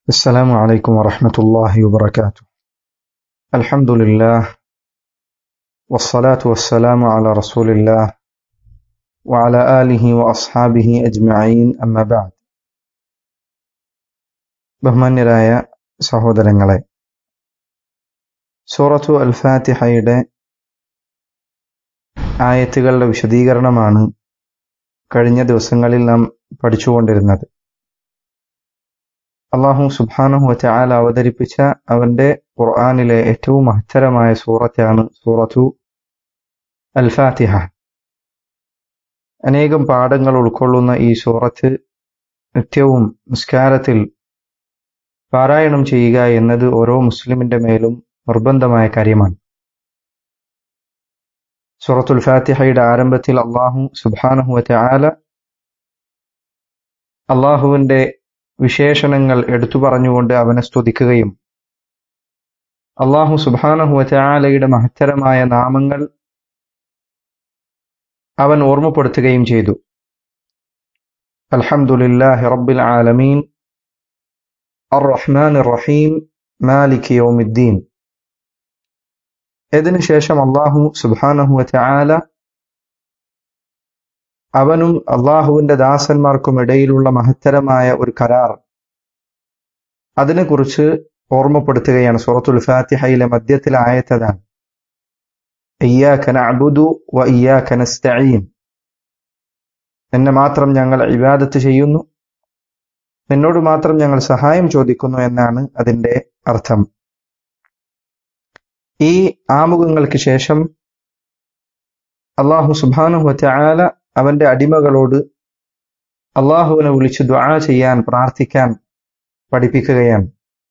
السلام عليكم ورحمة الله وبركاته الحمد لله والصلاة والسلام على رسول الله وعلى آله وأصحابه أجمعين أما بعد ബഹുമാന്യരായ സഹോദരങ്ങളെ സൂറത്തു അൽ ഫാത്തിഹയുടെ ആയത്തുകളുടെ വിശദീകരണമാണ് കഴിഞ്ഞ ദിവസങ്ങളിൽ നാം പഠിച്ചുകൊണ്ടിരുന്നത് അള്ളാഹു സുബാനഹു വചാല അവതരിപ്പിച്ച അവന്റെ ഖുർആാനിലെ ഏറ്റവും മഹത്തരമായ സൂറത്താണ് സൂറത്തു അൽ ഫാത്തിഹ അനേകം പാഠങ്ങൾ ഉൾക്കൊള്ളുന്ന ഈ സൂറത്ത് നിത്യവും നിസ്കാരത്തിൽ പാരായണം ചെയ്യുക എന്നത് ഓരോ മുസ്ലിമിന്റെ മേലും നിർബന്ധമായ കാര്യമാണ് സൂറത്തുൽ ഫാത്തിഹയുടെ ആരംഭത്തിൽ അള്ളാഹു സുബാനഹു വചാല അള്ളാഹുവിന്റെ വിശേഷണങ്ങൾ എടുത്തു പറഞ്ഞുകൊണ്ട് അവനെ സ്തുതിക്കുകയും അള്ളാഹു സുബാനഹു വചാലയുടെ മഹത്തരമായ നാമങ്ങൾ അവൻ ഓർമ്മപ്പെടുത്തുകയും ചെയ്തു അൽഹംദുലില്ലാഹി റബ്ബിൽ ആലമീൻ അർ റഹ്മാൻ റഹീം മാലിക് യൗമിദ്ദീൻ ഇതിനുശേഷം അള്ളാഹു സുബാനഹു വചാല അവനും അള്ളാഹുവിന്റെ ദാസന്മാർക്കും ഇടയിലുള്ള മഹത്തരമായ ഒരു കരാർ അതിനെക്കുറിച്ച് ഓർമ്മപ്പെടുത്തുകയാണ് സൂറത്തുൽ ഫാത്തിഹയിലെ മധ്യത്തിലെ ആയത്തതാണ് അബുദു വ നസ്തഈൻ നിന്നെ മാത്രം ഞങ്ങൾ ഇബാദത്ത് ചെയ്യുന്നു നിന്നോട് മാത്രം ഞങ്ങൾ സഹായം ചോദിക്കുന്നു എന്നാണ് അതിന്റെ അർത്ഥം ഈ ആമുഖങ്ങൾക്ക് ശേഷം അള്ളാഹു സുബാനുഹു വചാല അവന്റെ അടിമകളോട് അള്ളാഹുവിനെ വിളിച്ച് ദ്വാ ചെയ്യാൻ പ്രാർത്ഥിക്കാൻ പഠിപ്പിക്കുകയാണ്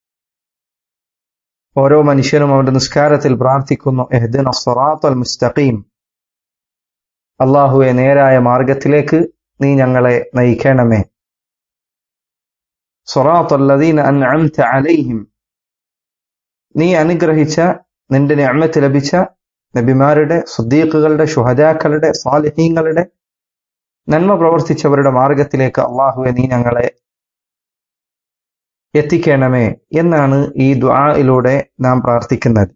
ഓരോ മനുഷ്യനും അവന്റെ നിസ്കാരത്തിൽ പ്രാർത്ഥിക്കുന്നു എഹ്ദിൻ അൽ മുസ്തഖീം അള്ളാഹുവെ നേരായ മാർഗത്തിലേക്ക് നീ ഞങ്ങളെ നയിക്കണമേ സൊറാത്തല്ലദീന അൻഅംത അലൈഹിം നീ അനുഗ്രഹിച്ച നിന്റെ നിഅമത്ത് ലഭിച്ച നബിമാരുടെ സുദ്ദീഖുകളുടെ ഷുഹദാക്കളുടെ സാലിഹീങ്ങളുടെ നന്മ പ്രവർത്തിച്ചവരുടെ മാർഗത്തിലേക്ക് അള്ളാഹുവെ നീ ഞങ്ങളെ എത്തിക്കണമേ എന്നാണ് ഈ ദ്വായിലൂടെ നാം പ്രാർത്ഥിക്കുന്നത്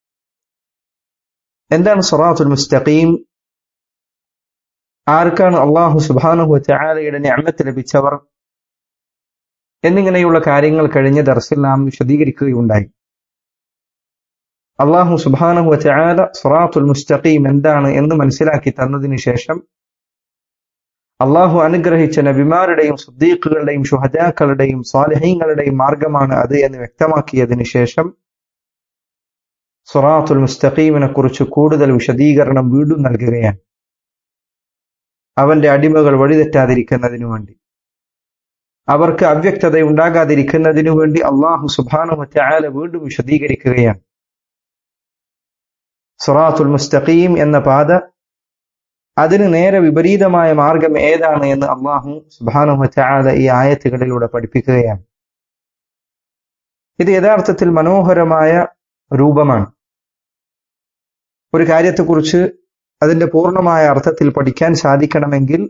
എന്താണ് സൊറാത്തുൽ മുസ്തഖീം ആർക്കാണ് അള്ളാഹു സുബാനുഹു ചാലയുടെ ഞാമത്ത് ലഭിച്ചവർ എന്നിങ്ങനെയുള്ള കാര്യങ്ങൾ കഴിഞ്ഞ ദർസിൽ നാം വിശദീകരിക്കുകയുണ്ടായി അള്ളാഹു സുബാനഹു ചാല സൊറാത്തുൽ മുസ്തഖീം എന്താണ് എന്ന് മനസ്സിലാക്കി തന്നതിന് ശേഷം അള്ളാഹു അനുഗ്രഹിച്ച നബിമാരുടെയും സുദ്ദീഖുകളുടെയും ഷുഹജാക്കളുടെയും സ്വാലഹീങ്ങളുടെയും മാർഗമാണ് അത് എന്ന് വ്യക്തമാക്കിയതിനു ശേഷം സൊറാത്തുൽ മുസ്തഖീമിനെ കുറിച്ച് കൂടുതൽ വിശദീകരണം വീണ്ടും നൽകുകയാണ് അവന്റെ അടിമകൾ വഴിതെറ്റാതിരിക്കുന്നതിനു വേണ്ടി അവർക്ക് അവ്യക്തത ഉണ്ടാകാതിരിക്കുന്നതിനു വേണ്ടി അള്ളാഹു സുബാനു മറ്റാല വീണ്ടും വിശദീകരിക്കുകയാണ് സൊറാത്തുൽ മുസ്തഖീം എന്ന പാത അതിന് നേരെ വിപരീതമായ മാർഗം ഏതാണ് എന്ന് അള്ളാഹു സുബാനുഹല ഈ ആയത്തുകളിലൂടെ പഠിപ്പിക്കുകയാണ് ഇത് യഥാർത്ഥത്തിൽ മനോഹരമായ രൂപമാണ് ഒരു കാര്യത്തെക്കുറിച്ച് അതിന്റെ പൂർണ്ണമായ അർത്ഥത്തിൽ പഠിക്കാൻ സാധിക്കണമെങ്കിൽ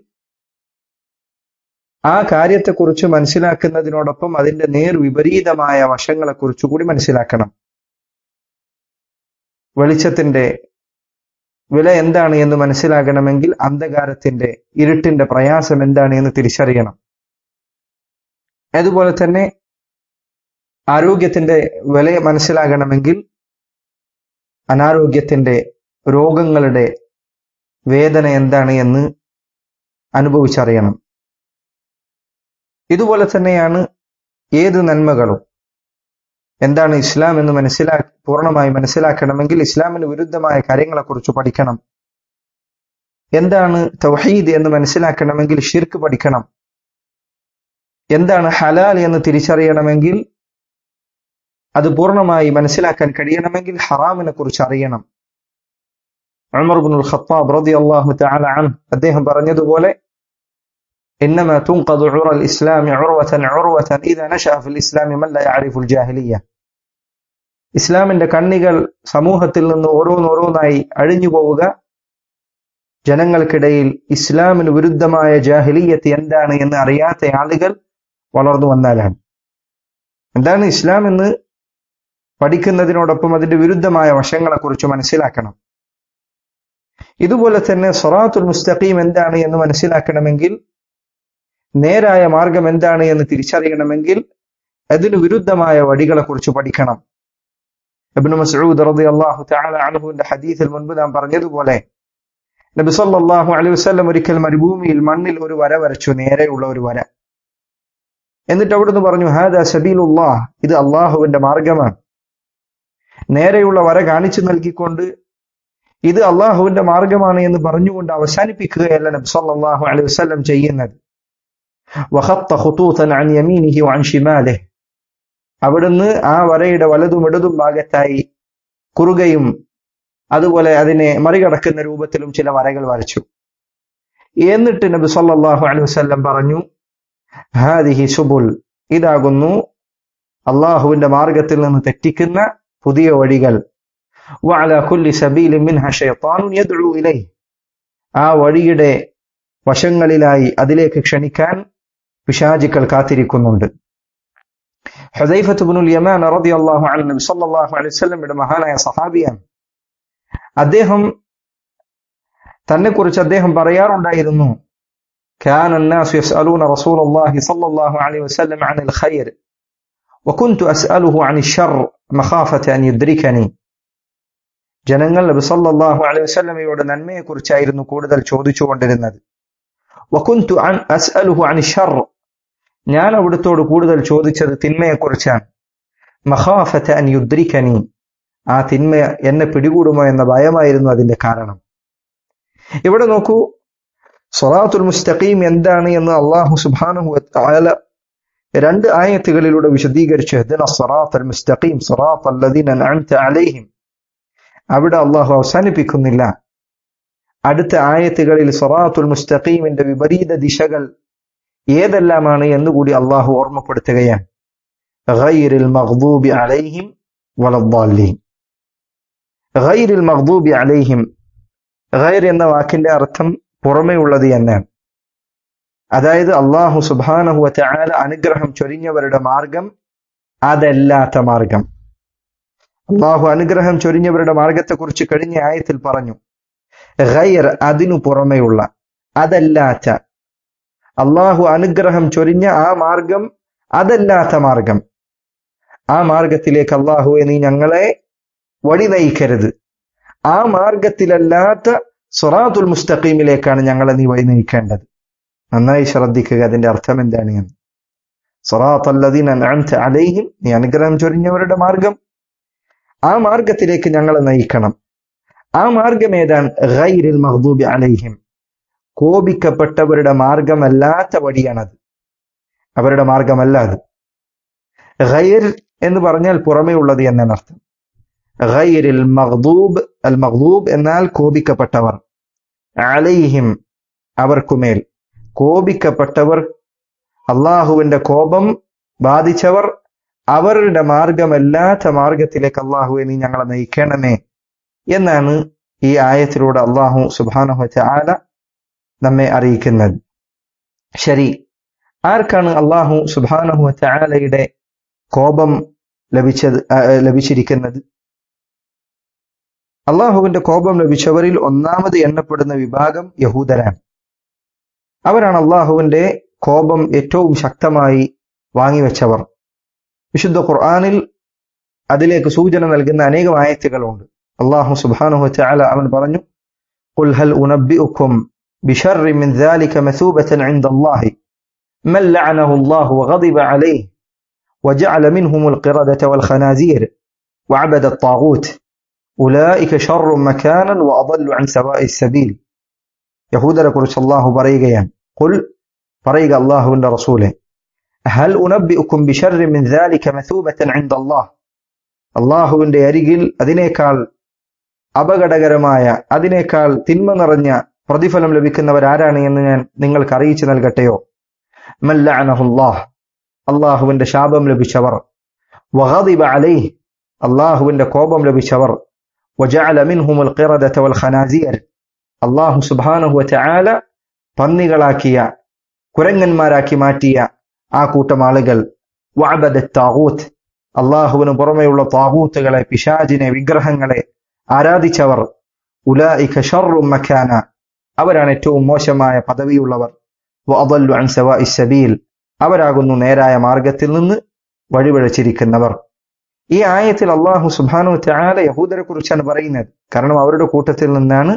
ആ കാര്യത്തെക്കുറിച്ച് മനസ്സിലാക്കുന്നതിനോടൊപ്പം അതിന്റെ നേർ വിപരീതമായ വശങ്ങളെക്കുറിച്ച് കൂടി മനസ്സിലാക്കണം വെളിച്ചത്തിന്റെ വില എന്താണ് എന്ന് മനസ്സിലാകണമെങ്കിൽ അന്ധകാരത്തിന്റെ ഇരുട്ടിന്റെ പ്രയാസം എന്താണ് എന്ന് തിരിച്ചറിയണം അതുപോലെ തന്നെ ആരോഗ്യത്തിന്റെ വില മനസ്സിലാകണമെങ്കിൽ അനാരോഗ്യത്തിന്റെ രോഗങ്ങളുടെ വേദന എന്താണ് എന്ന് അനുഭവിച്ചറിയണം ഇതുപോലെ തന്നെയാണ് ഏത് നന്മകളും എന്താണ് ഇസ്ലാം എന്ന് മനസ്സിലാ പൂർണ്ണമായി മനസ്സിലാക്കണമെങ്കിൽ ഇസ്ലാമിന് വിരുദ്ധമായ കാര്യങ്ങളെക്കുറിച്ച് പഠിക്കണം എന്താണ് തൗഹീദ് എന്ന് മനസ്സിലാക്കണമെങ്കിൽ ഷിർക്ക് പഠിക്കണം എന്താണ് ഹലാൽ എന്ന് തിരിച്ചറിയണമെങ്കിൽ അത് പൂർണ്ണമായി മനസ്സിലാക്കാൻ കഴിയണമെങ്കിൽ ഹറാമിനെ കുറിച്ച് അറിയണം ഉമർബുൽ ഖത്താബ് റളിയല്ലാഹു തആല അൻഹു അദ്ദേഹം പറഞ്ഞതുപോലെ إنما تنقض عرى الإسلام عروة عروة إذا نشأ في الإسلام من لا يعرف الجاهلية ഇസ്ലാമിന്റെ കണ്ണികൾ സമൂഹത്തിൽ നിന്ന് ഓരോന്നോരോന്നായി അഴിഞ്ഞു പോവുക ജനങ്ങൾക്കിടയിൽ ഇസ്ലാമിന് വിരുദ്ധമായ ജാഹിലിയത്ത് എന്താണ് എന്ന് അറിയാത്ത ആളുകൾ വളർന്നു വന്നാലാണ് എന്താണ് ഇസ്ലാം എന്ന് പഠിക്കുന്നതിനോടൊപ്പം അതിന്റെ വിരുദ്ധമായ വശങ്ങളെക്കുറിച്ച് മനസ്സിലാക്കണം ഇതുപോലെ തന്നെ സൊറാത്തുൽ മുസ്തഖീം എന്താണ് എന്ന് മനസ്സിലാക്കണമെങ്കിൽ നേരായ മാർഗം എന്താണ് എന്ന് തിരിച്ചറിയണമെങ്കിൽ അതിന് വിരുദ്ധമായ വഴികളെക്കുറിച്ച് പഠിക്കണം ഇബ്നു മസ്ഊദ് റളിയല്ലാഹു തആല അൻഹുവിന്റെ ഹദീസിൽ മുൻപ് നാം പറഞ്ഞതുപോലെ നബി സല്ലല്ലാഹു അലൈഹി വസല്ലം ഒരിക്കൽ മരുഭൂമിയിൽ മണ്ണിൽ ഒരു വര വരച്ചു നേരെയുള്ള ഒരു വര എന്നിട്ട് അവിടുന്ന് പറഞ്ഞു ഹാദാ സബീലുല്ലാഹ് ഇത് അള്ളാഹുവിന്റെ മാർഗമാണ് നേരെയുള്ള വര കാണിച്ചു നൽകിക്കൊണ്ട് ഇത് അള്ളാഹുവിന്റെ മാർഗമാണ് എന്ന് പറഞ്ഞുകൊണ്ട് അവസാനിപ്പിക്കുകയല്ല നബി സല്ലല്ലാഹു അലൈഹി വസല്ലം ചെയ്യുന്നത് വഖത്ത ഖുതൂതൻ അൻ യമീനിഹി വഅൻ ഷിമാലിഹി അവിടുന്ന് ആ വരയുടെ വലതും ഇടതും ഭാഗത്തായി കുറുകയും അതുപോലെ അതിനെ മറികടക്കുന്ന രൂപത്തിലും ചില വരകൾ വരച്ചു എന്നിട്ട് നബി സല്ലല്ലാഹു അലൈഹി വസല്ലം പറഞ്ഞു ഹാദിഹി സുബുൽ ഇതാകുന്നു അള്ളാഹുവിന്റെ മാർഗത്തിൽ നിന്ന് തെറ്റിക്കുന്ന പുതിയ വഴികൾ വഅല കുല്ലി സബീലിൻ മിൻഹ ശൈത്താനുൻ യദ്ഉ ഇലൈഹി ആ വഴിയുടെ വശങ്ങളിലായി അതിലേക്ക് ക്ഷണിക്കാൻ പിശാചുക്കൾ കാത്തിരിക്കുന്നുണ്ട് ഹുദൈഫത്ത് ബിനുൽ യമാൻ റളിയല്ലാഹു അൻഹു നബി സല്ലല്ലാഹു അലൈഹി വസല്ലമയുടെ മഹാനായ സഹാബിയാണ് അദ്ദേഹം തന്നെ കുറിച്ച് അദ്ദേഹം പറയാറുണ്ടായിരുന്നു كان الناس يسألون رسول الله صلى الله عليه وسلم عن الخير وكنت أسأله عن الشر مخافة أن يدركني ജനങ്ങൾ നബി സല്ലല്ലാഹു അലൈഹി വസല്ലമയുടെ നന്മയെ കുറിച്ചായിരുന്നു കൂടുതൽ ചോദിച്ചുകൊണ്ടിരുന്നത് വകുന്തു അൻ അസ്അലുഹു അൻ ഷർ ഞാൻ അവിടുത്തോട് കൂടുതൽ ചോദിച്ചത് തിന്മയെക്കുറിച്ചാണ് മഖാഫത അൻ യുദ്രിക്കനി ആ തിന്മ എന്നെ പിടികൂടുമോ എന്ന ഭയമായിരുന്നു അതിന്റെ കാരണം ഇവിടെ നോക്കൂ സൊറാത്തുൽ മുസ്തഖീം എന്താണ് എന്ന് അള്ളാഹു സുബ്ഹാനഹു വതആല രണ്ട് ആയത്തുകളിലൂടെ വിശദീകരിച്ചു ഹദന സറാത്തുൽ മുസ്തഖീം സറാത്തുൽ ലദീന അൻഅംത അലൈഹിം അവിടെ അള്ളാഹു അവസാനിപ്പിക്കുന്നില്ല അടുത്ത ആയത്തുകളിൽ സൊറാത്തുൽ മുസ്തഖീമിന്റെ വിപരീത ദിശകൾ ഏതെല്ലാമാണ് എന്നുകൂടി അള്ളാഹു ഓർമ്മപ്പെടുത്തുകയാണ് ഗൈറിൽ മഗ്ദൂബി അലൈഹിം വലദ്ദാലീൻ ഗൈറിൽ മഗ്ദൂബി അലൈഹിം ഗൈർ എന്ന വാക്കിന്റെ അർത്ഥം പുറമെയുള്ളത് എന്നാണ് അതായത് അള്ളാഹു സുബാനഹു ചാല അനുഗ്രഹം ചൊരിഞ്ഞവരുടെ മാർഗം അതല്ലാത്ത മാർഗം അള്ളാഹു അനുഗ്രഹം ചൊരിഞ്ഞവരുടെ മാർഗത്തെക്കുറിച്ച് കഴിഞ്ഞ ആയത്തിൽ പറഞ്ഞു ഗൈർ അതിനു പുറമെയുള്ള അതല്ലാത്ത അള്ളാഹു അനുഗ്രഹം ചൊരിഞ്ഞ ആ മാർഗം അതല്ലാത്ത മാർഗം ആ മാർഗത്തിലേക്ക് അള്ളാഹുവെ നീ ഞങ്ങളെ വഴി നയിക്കരുത് ആ മാർഗത്തിലല്ലാത്ത സൊറാത്തുൽ മുസ്തഖീമിലേക്കാണ് ഞങ്ങളെ നീ വഴി നയിക്കേണ്ടത് നന്നായി ശ്രദ്ധിക്കുക അതിന്റെ അർത്ഥം എന്താണ് എന്ന് സൊറാത്തല്ലദീൻ അലൈഹിം നീ അനുഗ്രഹം ചൊരിഞ്ഞവരുടെ മാർഗം ആ മാർഗത്തിലേക്ക് ഞങ്ങളെ നയിക്കണം ആ മാർഗം ഏതാണ് ഗൈരിൽ മഹ്ദൂബി അലൈഹിം കോപിക്കപ്പെട്ടവരുടെ മാർഗമല്ലാത്ത വഴിയാണത് അവരുടെ മാർഗമല്ല അത് ഗൈർ എന്ന് പറഞ്ഞാൽ പുറമേ ഉള്ളത് എന്നാണ് അർത്ഥം ഗൈരിൽ മഗ്ദൂബ് അൽ മഗ്ദൂബ് എന്നാൽ കോപിക്കപ്പെട്ടവർ അലൈഹിം അവർക്കുമേൽ കോപിക്കപ്പെട്ടവർ അള്ളാഹുവിന്റെ കോപം ബാധിച്ചവർ അവരുടെ മാർഗമല്ലാത്ത മാർഗത്തിലേക്ക് അള്ളാഹുവെ നീ ഞങ്ങളെ നയിക്കണമേ എന്നാണ് ഈ ആയത്തിലൂടെ അള്ളാഹു സുബാനഹു ആല നമ്മെ അറിയിക്കുന്നത് ശരി ആർക്കാണ് അള്ളാഹു സുബാനഹു ആലയുടെ കോപം ലഭിച്ചത് ലഭിച്ചിരിക്കുന്നത് അള്ളാഹുവിന്റെ കോപം ലഭിച്ചവരിൽ ഒന്നാമത് എണ്ണപ്പെടുന്ന വിഭാഗം യഹൂദരാണ് അവരാണ് അള്ളാഹുവിന്റെ കോപം ഏറ്റവും ശക്തമായി വാങ്ങിവെച്ചവർ വിശുദ്ധ ഖുർആാനിൽ അതിലേക്ക് സൂചന നൽകുന്ന അനേകം ആയത്തുകളുണ്ട് അള്ളാഹു സുബാനുഹു ചാല അവൻ പറഞ്ഞു قل هل أنبئكم بشر من ذلك مثوبة عند الله من لعنه الله وغضب عليه وجعل منهم القردة والخنازير وعبد الطاغوت أولئك شر مكانا وأضل عن سواء السبيل يهود لكرس الله بريقيا قل بريق الله إن رسوله هل أنبئكم بشر من ذلك مثوبة عند الله അള്ളാഹുവിന്റെ അരികിൽ അതിനേക്കാൾ അപകടകരമായ അതിനേക്കാൾ തിന്മ നിറഞ്ഞ പ്രതിഫലം ലഭിക്കുന്നവരാരാണ് എന്ന് ഞാൻ നിങ്ങൾക്ക് അറിയിച്ചു നൽകട്ടെയോ മല്ലഅനഹുല്ലാഹ് അള്ളാഹുവിന്റെ ശാപം ലഭിച്ചവർ വഗദിബ അലൈഹ് അള്ളാഹുവിന്റെ കോപം ലഭിച്ചവർ وجعل منهم القردة والخنازير അള്ളാഹു സുബാനഹു വതആല പന്നികളാക്കിയ കുരങ്ങന്മാരാക്കി മാറ്റിയ ആ കൂട്ടം ആളുകൾ വഅബദ താഗൂത്ത് അള്ളാഹുവിന് പുറമെയുള്ള താഗൂത്തുകളെ പിശാജിനെ വിഗ്രഹങ്ങളെ ആരാധിച്ചവർ ഉലായിക ഷർറും മക്കാന അവരാണ് ഏറ്റവും മോശമായ പദവിയുള്ളവർ വഅദല്ലു അൻ സവാഇ സബീൽ അവരാകുന്നു നേരായ മാർഗത്തിൽ നിന്ന് വഴിവഴച്ചിരിക്കുന്നവർ ഈ ആയത്തിൽ അള്ളാഹു സുബാനു ത്യാല യഹൂദരെ കുറിച്ചാണ് പറയുന്നത് കാരണം അവരുടെ കൂട്ടത്തിൽ നിന്നാണ്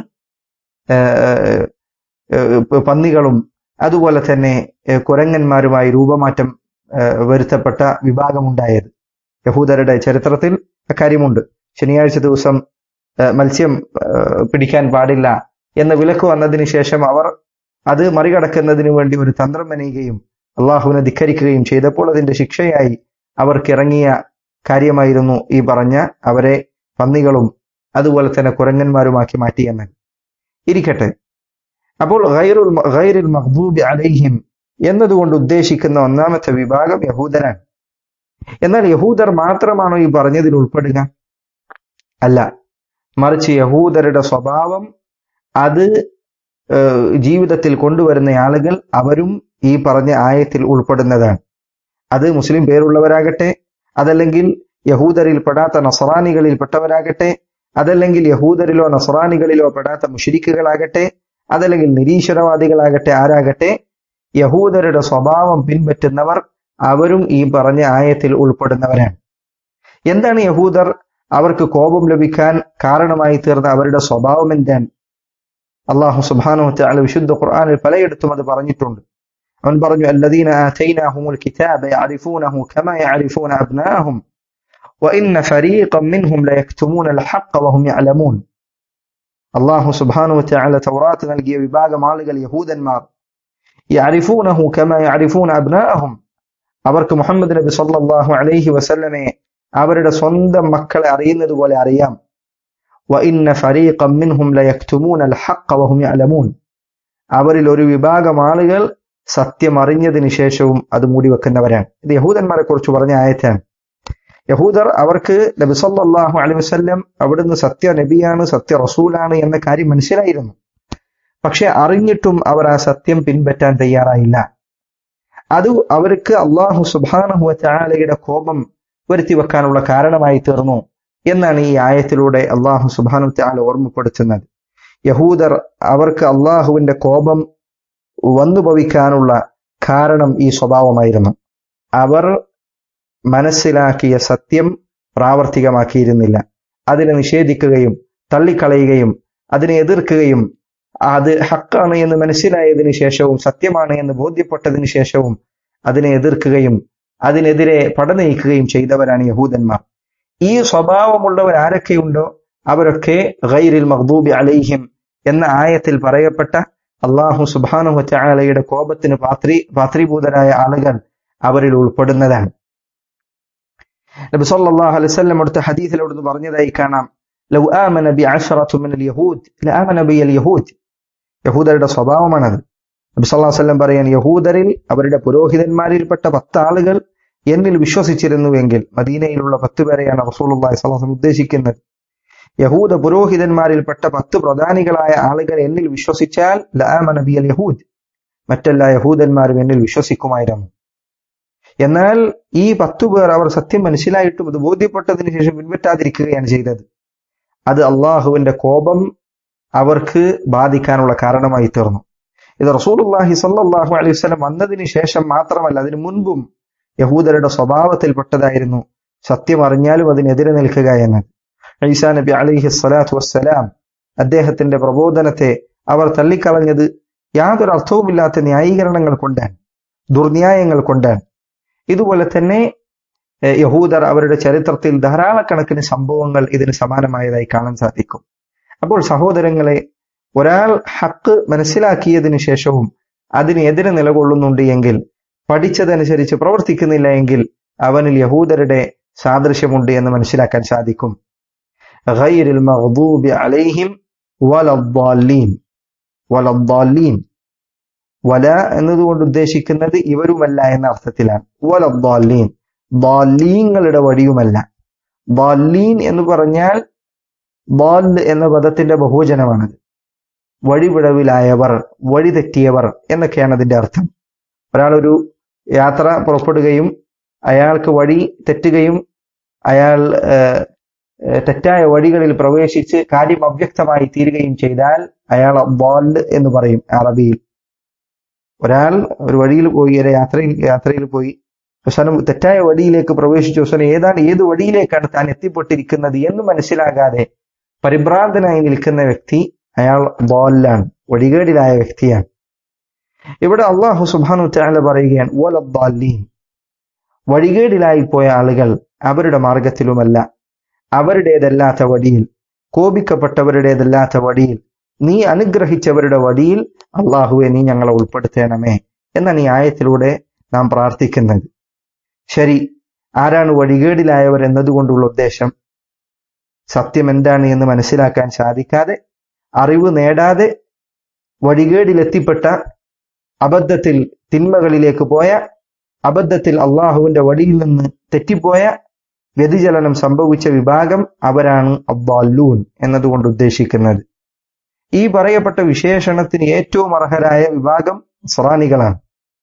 ഏഹ്, ഏഹ്, പന്നികളും അതുപോലെ തന്നെ ഏഹ്, കുരങ്ങന്മാരുമായി രൂപമാറ്റം ഏഹ്, വരുത്തപ്പെട്ട വിഭാഗമുണ്ടായത് യഹൂദരുടെ ചരിത്രത്തിൽ അക്കാര്യമുണ്ട് ശനിയാഴ്ച ദിവസം ഏഹ്, മത്സ്യം ഏഹ്, പിടിക്കാൻ പാടില്ല എന്ന വിലക്ക് വന്നതിന് ശേഷം അവർ അത് മറികടക്കുന്നതിന് വേണ്ടി ഒരു തന്ത്രം മെനയുകയും അള്ളാഹുവിനെ ധിക്കരിക്കുകയും ചെയ്തപ്പോൾ അതിന്റെ ശിക്ഷയായി അവർക്ക് ഇറങ്ങിയ കാര്യമായിരുന്നു ഈ പറഞ്ഞ അവരെ പന്നികളും അതുപോലെ തന്നെ കുരങ്ങന്മാരുമാക്കി മാറ്റിയെന്ന് ഇരിക്കട്ടെ അപ്പോൾ ഗൈറുൽ മ- ഗൈറുൽ മഖ്ദൂബി അലൈഹിം എന്നതുകൊണ്ട് ഉദ്ദേശിക്കുന്ന ഒന്നാമത്തെ വിഭാഗം യഹൂദരാണ് എന്നാൽ യഹൂദർ മാത്രമാണോ ഈ പറഞ്ഞതിൽ ഉൾപ്പെടുക അല്ല മറിച്ച് യഹൂദരുടെ സ്വഭാവം അത് ഏഹ്, ജീവിതത്തിൽ കൊണ്ടുവരുന്ന ആളുകൾ അവരും ഈ പറഞ്ഞ ആയത്തിൽ ഉൾപ്പെടുന്നതാണ് അത് മുസ്ലിം പേരുള്ളവരാകട്ടെ അതല്ലെങ്കിൽ യഹൂദരിൽ പെടാത്ത നസറാനികളിൽ പെട്ടവരാകട്ടെ അതല്ലെങ്കിൽ യഹൂദരിലോ നസറാനികളിലോ പെടാത്ത മുഷിരിക്കുകളാകട്ടെ അതല്ലെങ്കിൽ നിരീശ്വരവാദികളാകട്ടെ ആരാകട്ടെ യഹൂദരുടെ സ്വഭാവം പിൻപറ്റുന്നവർ അവരും ഈ പറഞ്ഞ ആയത്തിൽ ഉൾപ്പെടുന്നവരാണ് എന്താണ് യഹൂദർ അവർക്ക് കോപം ലഭിക്കാൻ കാരണമായി തീർന്ന അവരുടെ സ്വഭാവം എന്താണ് അള്ളാഹു സുബാനു തആല വിശുദ്ധ ഖുർആനിൽ പലയിടത്തും അത് പറഞ്ഞിട്ടുണ്ട് അവൻ പറഞ്ഞു الذين آتيناهم الكتاب يعرفونه كما يعرفون أبناءهم وإن فريقا منهم ليكتمون الحق وهم يعلمون അള്ളാഹു സുബാനു തആല തൗറാത്ത് നൽകിയ വിഭാഗം ആളുകൾ യഹൂദന്മാർ يعرفونه كما يعرفون أبناءهم അവർക്ക് മുഹമ്മദ് നബി സല്ലല്ലാഹു അലൈഹി വസല്ലമയെ അവരുടെ സ്വന്തം മക്കളെ അറിയുന്നത് പോലെ അറിയാം وإن فريقا منهم ليكتمون الحق وهم يعلمون അവരിൽ ഒരു വിഭാഗം ആളുകൾ സത്യം അറിഞ്ഞതിന് ശേഷവും അത് മൂടിവെക്കുന്നവരാണ് ഇത് യഹൂദന്മാരെ കുറിച്ച് പറഞ്ഞ ആയത്താണ് യഹൂദർ അവർക്ക് നബി സല്ലല്ലാഹു അലൈഹി വസല്ലം അവിടുന്ന് സത്യ നബിയാണ് സത്യ റസൂലാണ് എന്ന കാര്യം മനസ്സിലായിരുന്നു പക്ഷെ അറിഞ്ഞിട്ടും അവർ ആ സത്യം പിൻപറ്റാൻ തയ്യാറായില്ല അത് അവർക്ക് അള്ളാഹു സുബാനഹു ചാലയുടെ കോപം വരുത്തി വെക്കാനുള്ള കാരണമായി തീർന്നു എന്നാണ് ഈ ആയത്തിലൂടെ അള്ളാഹു സുബാനു ചാല ഓർമ്മപ്പെടുത്തുന്നത് യഹൂദർ അവർക്ക് അള്ളാഹുവിന്റെ കോപം വന്നു ഭവിക്കാനുള്ള കാരണം ഈ സ്വഭാവമായിരുന്നു അവർ മനസ്സിലാക്കിയ സത്യം പ്രാവർത്തികമാക്കിയിരുന്നില്ല അതിനെ നിഷേധിക്കുകയും തള്ളിക്കളയുകയും അതിനെ എതിർക്കുകയും അത് ഹക്കാണ് എന്ന് മനസ്സിലായതിനു ശേഷവും സത്യമാണ് എന്ന് ബോധ്യപ്പെട്ടതിനു ശേഷവും അതിനെ എതിർക്കുകയും അതിനെതിരെ പടനയിക്കുകയും ചെയ്തവരാണ് യഹൂദന്മാർ ഈ സ്വഭാവമുള്ളവർ ആരൊക്കെയുണ്ടോ അവരൊക്കെ ഗൈരിൽ മഖ്ദൂബി അലൈഹിം എന്ന ആയത്തിൽ പറയപ്പെട്ട അള്ളാഹു സുബാനു ചാലയുടെ കോപത്തിന് പാത്രി പാത്രീഭൂതരായ ആളുകൾ അവരിൽ ഉൾപ്പെടുന്നതാണ് നബി സല്ലല്ലാഹു അലൈഹി വസല്ലം അടുത്ത ഹദീസിൽ അവിടുന്ന് പറഞ്ഞതായി കാണാം ലൗ ആമന ബി അശറത്തു മിനൽ യഹൂദ് ലആമന ബിയൽ യഹൂദ് യഹൂദരുടെ സ്വഭാവമാണത് നബി സല്ലല്ലാഹു അലൈഹി വസല്ലം പറയാൻ യഹൂദരിൽ അവരുടെ പുരോഹിതന്മാരിൽപ്പെട്ട പത്ത് ആളുകൾ എന്നിൽ വിശ്വസിച്ചിരുന്നുവെങ്കിൽ മദീനയിലുള്ള പത്ത് പേരെയാണ് റസൂലുള്ളാഹി സ്വല്ലല്ലാഹു അലൈഹി വസല്ലം ഉദ്ദേശിക്കുന്നത് യഹൂദ പുരോഹിതന്മാരിൽപ്പെട്ട പത്ത് പ്രധാനികളായ ആളുകൾ എന്നിൽ വിശ്വസിച്ചാൽ ലആമന ബിയൽ യഹൂദ് മറ്റെല്ലാ യഹൂദന്മാരും എന്നിൽ വിശ്വസിക്കുമായിരുന്നു എന്നാൽ ഈ പത്തു പേർ അവർ സത്യം മനസ്സിലായിട്ടും അത് ബോധ്യപ്പെട്ടതിന് ശേഷം പിൻപറ്റാതിരിക്കുകയാണ് ചെയ്തത് അത് അള്ളാഹുവിന്റെ കോപം അവർക്ക് ബാധിക്കാനുള്ള കാരണമായി തീർന്നു ഇത് റസൂലുള്ളാഹി സല്ലല്ലാഹു അലൈഹി വസല്ലം വന്നതിന് ശേഷം മാത്രമല്ല അതിനു മുൻപും യഹൂദരുടെ സ്വഭാവത്തിൽപ്പെട്ടതായിരുന്നു സത്യം അറിഞ്ഞാലും അതിനെതിരെ നിൽക്കുക എന്നത് ഈസാ നബി അലൈഹി സ്വലാത്തു വസ്സലാം അദ്ദേഹത്തിന്റെ പ്രബോധനത്തെ അവർ തള്ളിക്കളഞ്ഞത് യാതൊരു അർത്ഥവുമില്ലാത്ത ന്യായീകരണങ്ങൾ കൊണ്ടാണ് ദുർന്യായങ്ങൾ കൊണ്ടാണ് ഇതുപോലെ തന്നെ ഏഹ്, യഹൂദർ അവരുടെ ചരിത്രത്തിൽ ധാരാളക്കണക്കിന് സംഭവങ്ങൾ ഇതിന് സമാനമായതായി കാണാൻ സാധിക്കും അപ്പോൾ സഹോദരങ്ങളെ ഒരാൾ ഹക്ക് മനസ്സിലാക്കിയതിനു ശേഷവും അതിനെതിരെ നിലകൊള്ളുന്നുണ്ട് എങ്കിൽ പഠിച്ചതനുസരിച്ച് പ്രവർത്തിക്കുന്നില്ല എങ്കിൽ അവനിൽ യഹൂദരുടെ സാദൃശ്യമുണ്ട് എന്ന് മനസ്സിലാക്കാൻ സാധിക്കും غير المغضوب عليهم ولا الضالين ولا الضالين വല എന്നതുകൊണ്ട് ഉദ്ദേശിക്കുന്നത് ഇവരുമല്ല എന്ന അർത്ഥത്തിലാണ് വല ദ്വാലീൻ ദ്വാലീങ്ങളുടെ വഴിയുമല്ല ദ്വാലീൻ എന്ന് പറഞ്ഞാൽ ദ്വാൽ എന്ന പദത്തിന്റെ ബഹുവചനമാണത് വഴിവിടവിലായവർ വഴിതെറ്റിയവർ എന്നൊക്കെയാണ് അതിന്റെ അർത്ഥം ഒരാൾ ഒരു യാത്ര പുറപ്പെടുകയും അയാൾക്ക് വഴി തെറ്റുകയും അയാൾ ഏഹ്, ഏഹ്, തെറ്റായ വഴികളിൽ പ്രവേശിച്ച് കാര്യം അവ്യക്തമായി തീരുകയും ചെയ്താൽ അയാൾ ബോൽ എന്ന് പറയും അറബിയിൽ ഒരാൾ ഒരു വഴിയിൽ പോയി ഒരു യാത്രയിൽ യാത്രയിൽ പോയി അവസാനം തെറ്റായ വഴിയിലേക്ക് പ്രവേശിച്ചു അവസാനം ഏതാണ് ഏത് വഴിയിലേക്കാണ് താൻ എത്തിപ്പെട്ടിരിക്കുന്നത് എന്ന് മനസ്സിലാകാതെ പരിഭ്രാന്തനായി നിൽക്കുന്ന വ്യക്തി അയാൾ ബോലാണ് വഴികേടിലായ വ്യക്തിയാണ് ഇവിടെ അള്ളാഹു സുബാനു താല പറയുകയാണ് "വലദ്ദാലീൻ." വഴികേടിലായി പോയ ആളുകൾ അവരുടെ മാർഗത്തിലുമല്ല അവരുടേതല്ലാത്ത വഴിയിൽ കോപിക്കപ്പെട്ടവരുടേതല്ലാത്ത വഴിയിൽ നീ അനുഗ്രഹിച്ചവരുടെ വഴിയിൽ അള്ളാഹുവെ നീ ഞങ്ങളെ ഉൾപ്പെടുത്തണമേ എന്നാണ് ഈ ആയത്തിലൂടെ നാം പ്രാർത്ഥിക്കുന്നത് ശരി ആരാണ് വഴികേടിലായവർ എന്നതുകൊണ്ടുള്ള ഉദ്ദേശം സത്യം എന്താണ് എന്ന് മനസ്സിലാക്കാൻ സാധിക്കാതെ അറിവ് നേടാതെ വഴികേടിലെത്തിപ്പെട്ട അബദ്ധത്തിൽ തിന്മകളിലേക്ക് പോയ അബദ്ധത്തിൽ അള്ളാഹുവിന്റെ വഴിയിൽ നിന്ന് തെറ്റിപ്പോയ വ്യതിചലനം സംഭവിച്ച വിഭാഗം അവരാണ് അബ്ബാലൂൻ എന്നതുകൊണ്ട് ഉദ്ദേശിക്കുന്നത് ഈ പറയപ്പെട്ട വിശേഷണത്തിന് ഏറ്റവും അർഹരായ വിഭാഗം ഇസ്രാനികളാണ്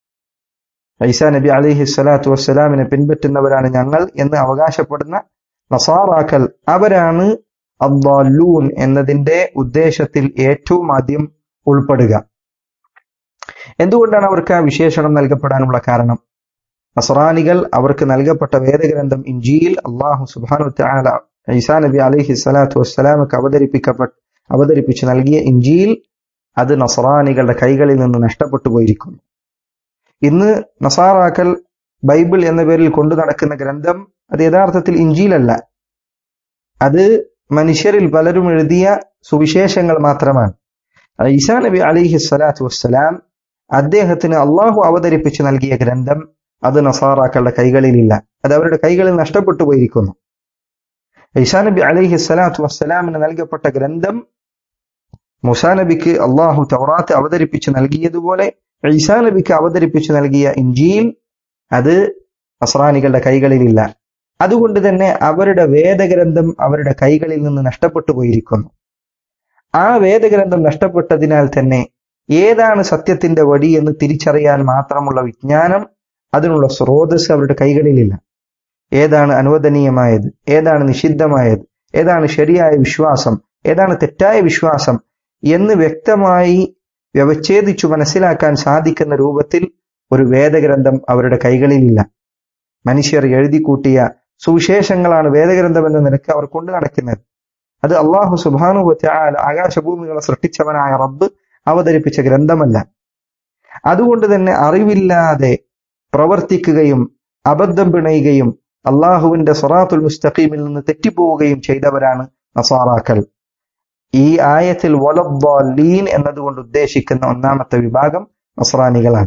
ഐസാ നബി അലിഹി സ്വലാത്തു വസ്സലാമിനെ പിൻപറ്റുന്നവരാണ് ഞങ്ങൾ എന്ന് അവകാശപ്പെടുന്ന നസാറാക്കൽ അവരാണ് അബ്ബാലൂൻ എന്നതിന്റെ ഉദ്ദേശത്തിൽ ഏറ്റവും ആദ്യം ഉൾപ്പെടുക എന്തുകൊണ്ടാണ് അവർക്ക് ആ വിശേഷണം നൽകപ്പെടാനുള്ള കാരണം നസറാനികൾ അവർക്ക് നൽകപ്പെട്ട വേദഗ്രന്ഥം ഇഞ്ചിയിൽ അള്ളാഹു സുബാനു തആല ഈസാ നബി അലൈഹി സ്വലാത്തു വസ്സലാമക്ക് അവതരിപ്പിക്കപ്പെട്ട അവതരിപ്പിച്ച് നൽകിയ ഇഞ്ചിയിൽ അത് നസറാനികളുടെ കൈകളിൽ നിന്ന് നഷ്ടപ്പെട്ടു പോയിരിക്കുന്നു ഇന്ന് നസാറാക്കൽ ബൈബിൾ എന്ന പേരിൽ കൊണ്ടു നടക്കുന്ന ഗ്രന്ഥം അത് യഥാർത്ഥത്തിൽ ഇഞ്ചിയിലല്ല അത് മനുഷ്യരിൽ പലരും എഴുതിയ സുവിശേഷങ്ങൾ മാത്രമാണ് ഈസാ നബി അലിഹി സ്വലാത്തു വസ്സലാം അദ്ദേഹത്തിന് അള്ളാഹു അവതരിപ്പിച്ച് നൽകിയ ഗ്രന്ഥം അത് നസാറാക്കളുടെ കൈകളിലില്ല അത് അവരുടെ കൈകളിൽ നഷ്ടപ്പെട്ടു പോയിരിക്കുന്നു ഈസാ നബി അലിഹി സ്വലാത്തു വസ്സലാമിന് നൽകപ്പെട്ട ഗ്രന്ഥം മുസാ നബിക്ക് അള്ളാഹു തൗറാത്ത് അവതരിപ്പിച്ച് നൽകിയതുപോലെ ഈസാ നബിക്ക് അവതരിപ്പിച്ച് നൽകിയ ഇഞ്ചിയിൽ അത് നസ്രാനികളുടെ കൈകളിലില്ല അതുകൊണ്ട് തന്നെ അവരുടെ വേദഗ്രന്ഥം അവരുടെ കൈകളിൽ നിന്ന് നഷ്ടപ്പെട്ടു പോയിരിക്കുന്നു ആ വേദഗ്രന്ഥം നഷ്ടപ്പെട്ടതിനാൽ തന്നെ ഏതാണ് സത്യത്തിന്റെ വടി എന്ന് തിരിച്ചറിയാൻ മാത്രമുള്ള വിജ്ഞാനം അതിനുള്ള സ്രോതസ് അവരുടെ കൈകളിലില്ല ഏതാണ് അനുവദനീയമായത് ഏതാണ് നിഷിദ്ധമായത് ഏതാണ് ശരിയായ വിശ്വാസം ഏതാണ് തെറ്റായ വിശ്വാസം എന്ന് വ്യക്തമായി വ്യവച്ഛേദിച്ചു മനസ്സിലാക്കാൻ സാധിക്കുന്ന രൂപത്തിൽ ഒരു വേദഗ്രന്ഥം അവരുടെ കൈകളിലില്ല മനുഷ്യർ എഴുതിക്കൂട്ടിയ സുവിശേഷങ്ങളാണ് വേദഗ്രന്ഥം എന്ന നിലക്ക് അവർ കൊണ്ടു നടക്കുന്നത് അത് അള്ളാഹു സുബാനുഭവത്തെ ആകാശഭൂമികളെ സൃഷ്ടിച്ചവനായ റബ്ബ് അവതരിപ്പിച്ച ഗ്രന്ഥമല്ല അതുകൊണ്ട് തന്നെ അറിവില്ലാതെ പ്രവർത്തിക്കുകയും അബദ്ധം പിണയുകയും അള്ളാഹുവിന്റെ സൊറാത്തുൽ മുസ്തഖീമിൽ നിന്ന് തെറ്റിപ്പോവുകയും ചെയ്തവരാണ് നസാറാക്കൽ ഈ ആയത്തിൽ വലദ്ദാലീൻ എന്നതുകൊണ്ട് ഉദ്ദേശിക്കുന്ന ഒന്നാമത്തെ വിഭാഗം നസ്രാനികളാണ്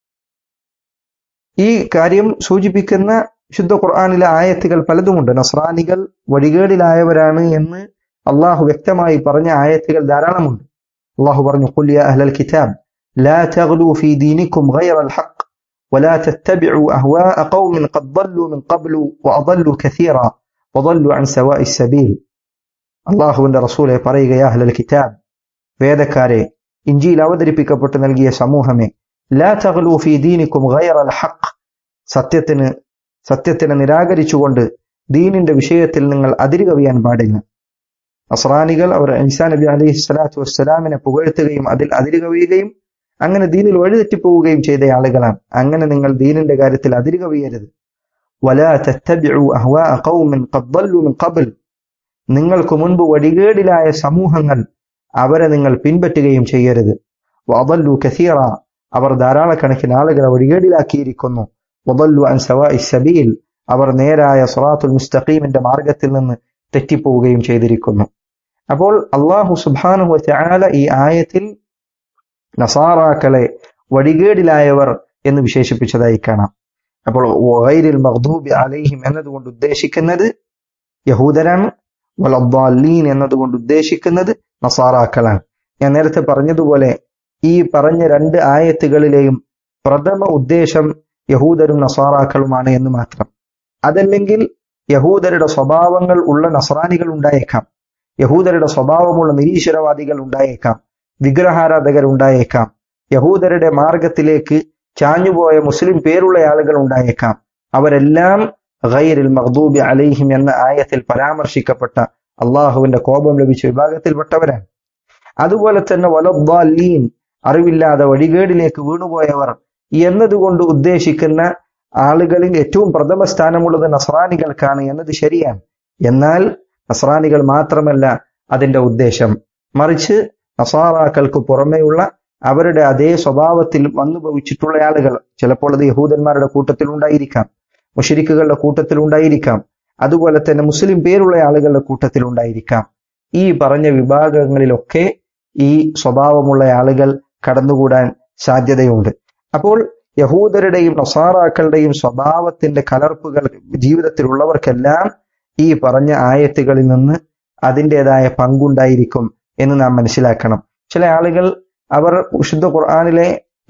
ഈ കാര്യം സൂചിപ്പിക്കുന്ന ശുദ്ധ ഖുർആാനിലെ ആയത്തുകൾ പലതുമുണ്ട് നസ്രാനികൾ വഴികേടിലായവരാണ് എന്ന് അള്ളാഹു വ്യക്തമായി പറഞ്ഞ ആയത്തുകൾ ധാരാളമുണ്ട് അള്ളാഹു പറഞ്ഞു "ഖുൽ യാ അഹ്ലൽ കിതാബ് ലാ തഗ്ലൂ ഫീ ദീനിക്കും ഗൈറൽ ഹഖ് ولا تتبعوا أهواء قوم قد ضلوا من قبل وأضلوا كثيرا وضلوا عن سواء السبيل അള്ളാഹുവിന്റെ റസൂലെ പറയുക യാ അഹ്ലൽ കിതാബ് വേദക്കാരെ ഇഞ്ചിയിൽ അവതരിപ്പിക്കപ്പെട്ട് നൽകിയ സമൂഹമേ ലാ തഗ്ലൂ ഫീ ദീനിക്കും ഗൈറൽ ഹഖ് സത്യത്തിന് സത്യത്തിനെ നിരാകരിച്ചുകൊണ്ട് ദീനിന്റെ വിഷയത്തിൽ നിങ്ങൾ അതിരുകവിയാൻ പാടില്ല അസ്രാനികൾ അവർ ഇൻസാ നബി അലൈഹി സ്വലാത്തു വസ്സലാമിനെ പുകഴ്ത്തുകയും അതിൽ അതിരുകവിയുകയും അങ്ങനെ ദീനിൽ വഴിതെറ്റിപ്പോവുകയും ചെയ്ത ആളുകളാണ് അങ്ങനെ നിങ്ങൾ ദീനിന്റെ കാര്യത്തിൽ അതിരുകവിയരുത് വലാ തത്തബിഉ അഹ്വാഅ ഖൗമിൻ ഖദ് ضلوا من قبل നിങ്ങൾക്ക് മുൻപ് വഴികേടിലായ സമൂഹങ്ങൾ അവരെ നിങ്ങൾ പിൻപറ്റുകയും ചെയ്യരുത് വദല്ലു കസീറ അവർ ധാരാളക്കണക്കിന് ആളുകളെ വഴികേടിലാക്കിയിരിക്കുന്നു വദല്ലു അൻ സവാഇ സബീൽ അവർ നേരായ സ്വറാത്തുൽ മുസ്തഖീമിന്റെ മാർഗത്തിൽ നിന്ന് തെറ്റിപ്പോവുകയും ചെയ്തിരിക്കുന്നു അപ്പോൾ അള്ളാഹു സുബ്ഹാനഹു വതആല ഈ ആയത്തിൽ നസാറാക്കളെ വഴികേടിലായവർ എന്ന് വിശേഷിപ്പിച്ചതായി കാണാം അപ്പോൾ വഗൈരിൽ മഗ്ദൂബി അലൈഹിം എന്നതുകൊണ്ട് ഉദ്ദേശിക്കുന്നത് യഹൂദരാണ് വലദ്ദാലീൻ എന്നതുകൊണ്ട് ഉദ്ദേശിക്കുന്നത് നസാറാക്കളാണ് ഞാൻ നേരത്തെ പറഞ്ഞതുപോലെ ഈ പറഞ്ഞ രണ്ട് ആയത്തുകളിലെയും പ്രഥമ ഉദ്ദേശം യഹൂദരും നസാറാക്കളുമാണ് എന്ന് മാത്രം അതല്ലെങ്കിൽ യഹൂദരുടെ സ്വഭാവങ്ങൾ ഉള്ള നസ്രാനികൾ ഉണ്ടായേക്കാം യഹൂദരുടെ സ്വഭാവമുള്ള നിരീശ്വരവാദികൾ ഉണ്ടായേക്കാം വിഗ്രഹാരാധകർ ഉണ്ടായേക്കാം യഹൂദരുടെ മാർഗത്തിലേക്ക് ചാഞ്ഞുപോയ മുസ്ലിം പേരുള്ള ആളുകൾ ഉണ്ടായേക്കാം അവരെല്ലാം ഗൈറിൽ മഖ്ദൂബി അലൈഹിം എന്ന ആയത്തിൽ പരാമർശിക്കപ്പെട്ട അള്ളാഹുവിന്റെ കോപം ലഭിച്ച വിഭാഗത്തിൽപ്പെട്ടവരാണ് അതുപോലെ തന്നെ വലദ്ദാലീൻ അറിവില്ലാതെ വഴികേടിലേക്ക് വീണുപോയവർ എന്നതുകൊണ്ട് ഉദ്ദേശിക്കുന്ന ആളുകളിൽ ഏറ്റവും പ്രഥമ സ്ഥാനമുള്ളത് നസ്രാനികൾക്കാണ് എന്നത് ശരിയാണ് എന്നാൽ നസ്രാനികൾ മാത്രമല്ല അതിന്റെ ഉദ്ദേശം മറിച്ച് നസാറാക്കൾക്ക് പുറമെയുള്ള അവരുടെ അതേ സ്വഭാവത്തിൽ വന്നു ഭവിച്ചിട്ടുള്ള ആളുകൾ ചിലപ്പോൾ അത് യഹൂദന്മാരുടെ കൂട്ടത്തിൽ ഉണ്ടായിരിക്കാം മുഷരിക്കുകളുടെ കൂട്ടത്തിൽ ഉണ്ടായിരിക്കാം അതുപോലെ തന്നെ മുസ്ലിം പേരുള്ള ആളുകളുടെ കൂട്ടത്തിൽ ഉണ്ടായിരിക്കാം ഈ പറഞ്ഞ വിഭാഗങ്ങളിലൊക്കെ ഈ സ്വഭാവമുള്ള ആളുകൾ കടന്നുകൂടാൻ സാധ്യതയുണ്ട് അപ്പോൾ യഹൂദരുടെയും നസാറാക്കളുടെയും സ്വഭാവത്തിന്റെ കലർപ്പുകൾ ജീവിതത്തിലുള്ളവർക്കെല്ലാം ഈ പറഞ്ഞ ആയത്തുകളിൽ നിന്ന് അതിൻ്റെതായ പങ്കുണ്ടായിരിക്കും എന്ന് നാം മനസ്സിലാക്കണം ചില ആളുകൾ അവർ വിശുദ്ധ ഖുർആാനിലെ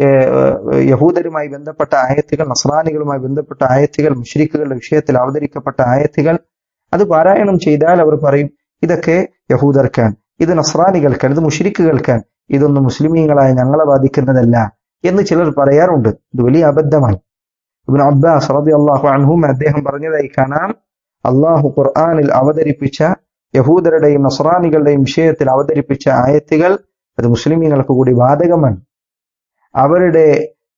യഹൂദരുമായി ബന്ധപ്പെട്ട ആയത്തുകൾ നസ്രാനികളുമായി ബന്ധപ്പെട്ട ആയത്തുകൾ മുഷ്രിക്കുകളുടെ വിഷയത്തിൽ അവതരിക്കപ്പെട്ട ആയത്തുകൾ അത് പാരായണം ചെയ്താൽ അവർ പറയും ഇതൊക്കെ യഹൂദർക്കാണ് ഇത് നസ്രാനികൾക്കാണ് ഇത് മുഷ്രിക്കുകൾക്കാണ് ഇതൊന്നും മുസ്ലിമീങ്ങളായ ഞങ്ങളെ ബാധിക്കുന്നതല്ല എന്ന് ചിലർ പറയാറുണ്ട് ഇത് വലിയ അബദ്ധമാണ് ഇബിൻ അബ്ബാസ് റബി അള്ളാഹു അൻഹും അദ്ദേഹം പറഞ്ഞതായി കാണാം അള്ളാഹു ഖുർആാനിൽ അവതരിപ്പിച്ച യഹൂദരുടെയും നസ്രാനികളുടെയും വിഷയത്തിൽ അവതരിപ്പിച്ച ആയത്തുകൾ അത് മുസ്ലിമീങ്ങൾക്ക് കൂടി ബാധകമാണ് അവരുടെ